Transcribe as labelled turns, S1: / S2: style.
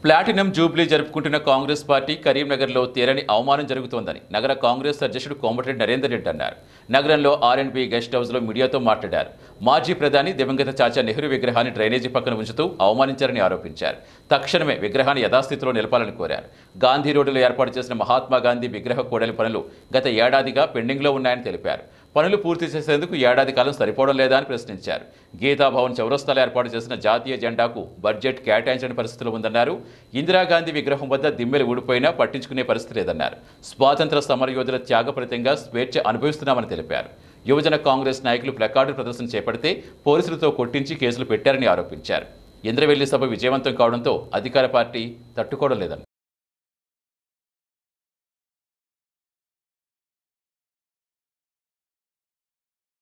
S1: platinum Jubilee జరుపుకుంటున్న Congress party కరీంనగర్లో తీరని అవమానం జరుగుతోందని నగర కాంగ్రెస్ అధ్యక్షుడు కోమటిరెడ్డి నరేందర్ రెడ్డి అన్నారు నగరంలో ఆర్ఎండ్బి గెస్ట్ హౌస్లో మీడియాతో మాట్లాడారు మాజీ ప్రధాని దివంగత చాచా నెహ్రూ విగ్రహాన్ని డ్రైనేజీ పక్కన ఉంచుతూ అవమానించారని ఆరోపించారు తక్షణమే విగ్రహాన్ని యథాస్థితిలో నిలపాలని కోరారు గాంధీ రోడ్డులో ఏర్పాటు చేసిన మహాత్మా గాంధీ విగ్రహ కూడలి పనులు గత ఏడాదిగా పెండింగ్లో ఉన్నాయని తెలిపారు పనులు పూర్తి చేసేందుకు ఏడాది కాలం సరిపోవడం లేదా అని ప్రశ్నించారు గీతాభవన్ చౌరస్తాలో ఏర్పాటు చేసిన జాతీయ జెండాకు బడ్జెట్ కేటాయించని పరిస్థితులు ఉందన్నారు ఇందిరాగాంధీ విగ్రహం వద్ద దిమ్మెలు ఊడిపోయినా పట్టించుకునే పరిస్థితి లేదన్నారు స్వాతంత్ర సమరయోధుల త్యాగఫలితంగా స్వేచ్ఛ అనుభవిస్తున్నామని తెలిపారు యువజన కాంగ్రెస్ నాయకులు ప్లకార్డు ప్రదర్శన చేపడితే పోలీసులతో కొట్టించి కేసులు పెట్టారని ఆరోపించారు ఇంద్రవెల్లి సభ విజయవంతం కావడంతో అధికార పార్టీ తట్టుకోవడం లేదన్నారు